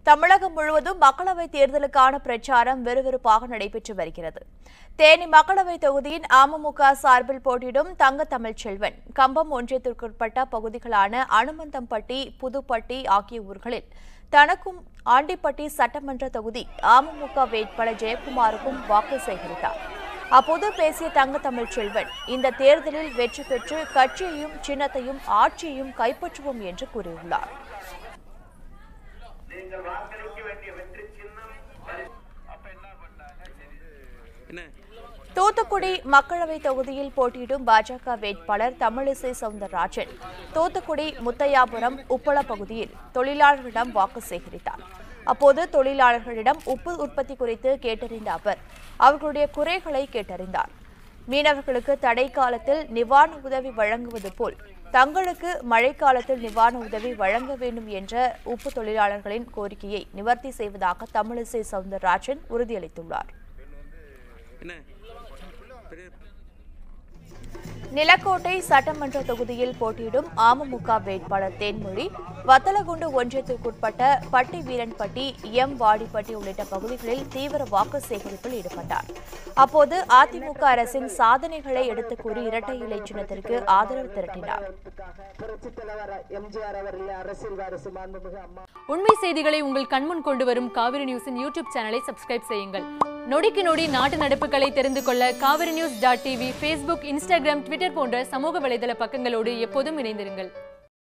தமிழகம் முழுவதும் மக்களவைத் தேர்தலுக்கான பிரச்சாரம் விறுவிறுப்பாக நடைபெற்று வருகிறது தேனி மக்களவைத் தொகுதியின் அமமுக சார்பில் போட்டியிடும் தங்க தமிழ்ச்செல்வன் கம்பம் ஒன்றியத்திற்குட்பட்ட பகுதிகளான அனுமந்தம்பட்டி புதுப்பட்டி ஆகிய ஊர்களில் தனக்கும் ஆண்டிப்பட்டி சட்டமன்ற தொகுதி அமமுக வேட்பாளர் ஜெயக்குமாருக்கும் வாக்கு சேகரித்தார் அப்போது பேசிய தங்க தமிழ்ச்செல்வன் இந்த தேர்தலில் வெற்றி பெற்று கட்சியையும் சின்னத்தையும் ஆட்சியையும் கைப்பற்றுவோம் என்று கூறியுள்ளார் நீங்கள் வாக்களிக்க வேண்டிய வெற்றி சின்னம் பரிசு. என்ன தூத்துக்குடி மக்களவைத் தொகுதியில் போட்டியிடும் பாஜக வேட்பாளர் தமிழிசை சவுந்தரராஜன் தூத்துக்குடி முத்தையாபுரம் உப்பள பகுதியில் தொழிலாளர்களிடம் வாக்கு சேகரித்தார் அப்போது தொழிலாளர்களிடம் உப்பு உற்பத்தி குறித்து கேட்டறிந்த அவர் அவர்களுடைய குறைகளை கேட்டறிந்தார் மீனவர்களுக்கு தடை காலத்தில் நிவாரண உதவி வழங்குவது போல் தங்களுக்கு மழைக்காலத்தில் நிவாரண உதவி வழங்க வேண்டும் என்ற உப்பு தொழிலாளர்களின் கோரிக்கையை நிவர்த்தி செய்வதாக தமிழிசை சவுந்தரராஜன் உறுதியளித்துள்ளார் என்ன பெரிய நிலக்கோட்டை சட்டமன்ற தொகுதியில் போட்டியிடும் அமமுக வேட்பாளர் தேன்மொழி வத்தலகுண்டு ஒன்றியத்திற்குட்பட்ட பட்டி வீரன்பட்டி எம் வாடிப்பட்டி உள்ளிட்ட பகுதிகளில் தீவிர வாக்கு சேகரிப்பில் ஈடுபட்டார் அப்போது அதிமுக அரசின் சாதனைகளை எடுத்துக் கூறி இரட்டை இலை சின்னத்திற்கு ஆதரவு திரட்டினார் புரட்சித் தலைவர் எம்ஜிஆர் அவர்கள் அரசியல் வாரிசு மாண்புமிகு அம்மா உண்மை செய்திகளை உங்கள் கண்முன் கொண்டு வரும் காவிரி நியூஸின் யூடியூப் சேனலை சப்ஸ்கிரைப் செய்யுங்கள் நொடிக்கு நொடி நாட்டு நடப்புகளை தெரிந்து கொள்ள Kaveri news dot TV Facebook Instagram Twitter போன்ற சமூக வலைதள பக்கங்களோடு எப்போதும் இணைந்திருங்கள்